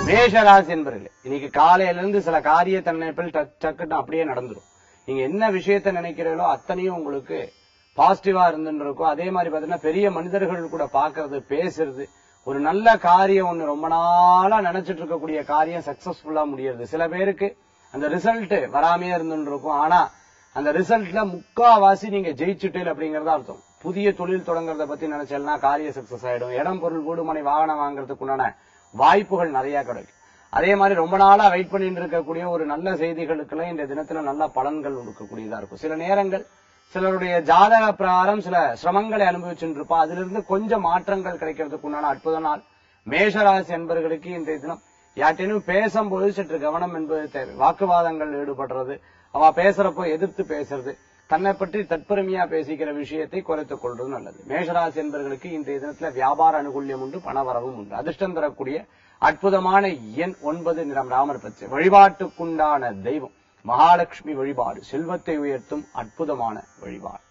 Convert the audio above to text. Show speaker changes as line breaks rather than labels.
மேஷராசி என்பர்களே இன்னைக்கு காலையில இருந்து சில காரிய தன்னைப்பில் டக்குன்னு அப்படியே நடந்துரும் நீங்க என்ன விஷயத்த நினைக்கிறீங்களோ அத்தனையும் உங்களுக்கு பாசிட்டிவா இருந்துன்னு இருக்கும் அதே மாதிரி பாத்தீங்கன்னா பெரிய மனிதர்கள் கூட பாக்குறது பேசுறது ஒரு நல்ல காரியம் ஒண்ணு ரொம்ப நாளா நினைச்சிட்டு இருக்கக்கூடிய காரியம் சக்சஸ்ஃபுல்லா முடியறது சில பேருக்கு அந்த ரிசல்ட் வராமையே இருந்துன்னு இருக்கும் ஆனா அந்த ரிசல்ட்ல முக்காவாசி நீங்க ஜெயிச்சுட்டேல் அப்படிங்கறத அர்த்தம் புதிய தொழில் தொடங்குறத பத்தி நினைச்சேன்னா காரிய சக்சஸ் ஆயிடும் இடம் பொருள் வீடு மனை வாகனம் வாங்குறதுக்குண்டான வாய்ப்புகள் நிறைய கிடைக்கும் அதே மாதிரி ரொம்ப நாளா வெயிட் பண்ணிட்டு இருக்கக்கூடிய ஒரு நல்ல செய்திகளுக்கெல்லாம் இந்த தினத்துல நல்ல பலன்கள் கொடுக்கக்கூடியதா இருக்கும் சில நேரங்கள் சிலருடைய ஜாதக பிரகாரம் சில சிரமங்களை அனுபவிச்சுட்டு இருப்பா அதுல இருந்து கொஞ்சம் மாற்றங்கள் கிடைக்கிறதுக்கு உண்டான அற்புத நாள் மேஷராசி என்பவர்களுக்கு இன்றைய தினம் யார்ட்டேனும் பேசும்போது சற்று கவனம் என்பது தேவை வாக்குவாதங்கள் ஈடுபடுறது அவ பேசுறப்போ எதிர்த்து பேசுறது தன்னை பற்றி தற்பெருமையா பேசிக்கிற விஷயத்தை குறைத்துக் கொள்வது நல்லது மேஷராசி என்பவர்களுக்கு இன்றைய தினத்துல வியாபார அனுகூல்யம் உண்டு பணவரவும் உண்டு அதிர்ஷ்டம் தரக்கூடிய அற்புதமான எண் ஒன்பது நிறம் ராமர் பச்சை வழிபாட்டுக்குண்டான தெய்வம் மகாலட்சுமி வழிபாடு செல்வத்தை உயர்த்தும் அற்புதமான வழிபாடு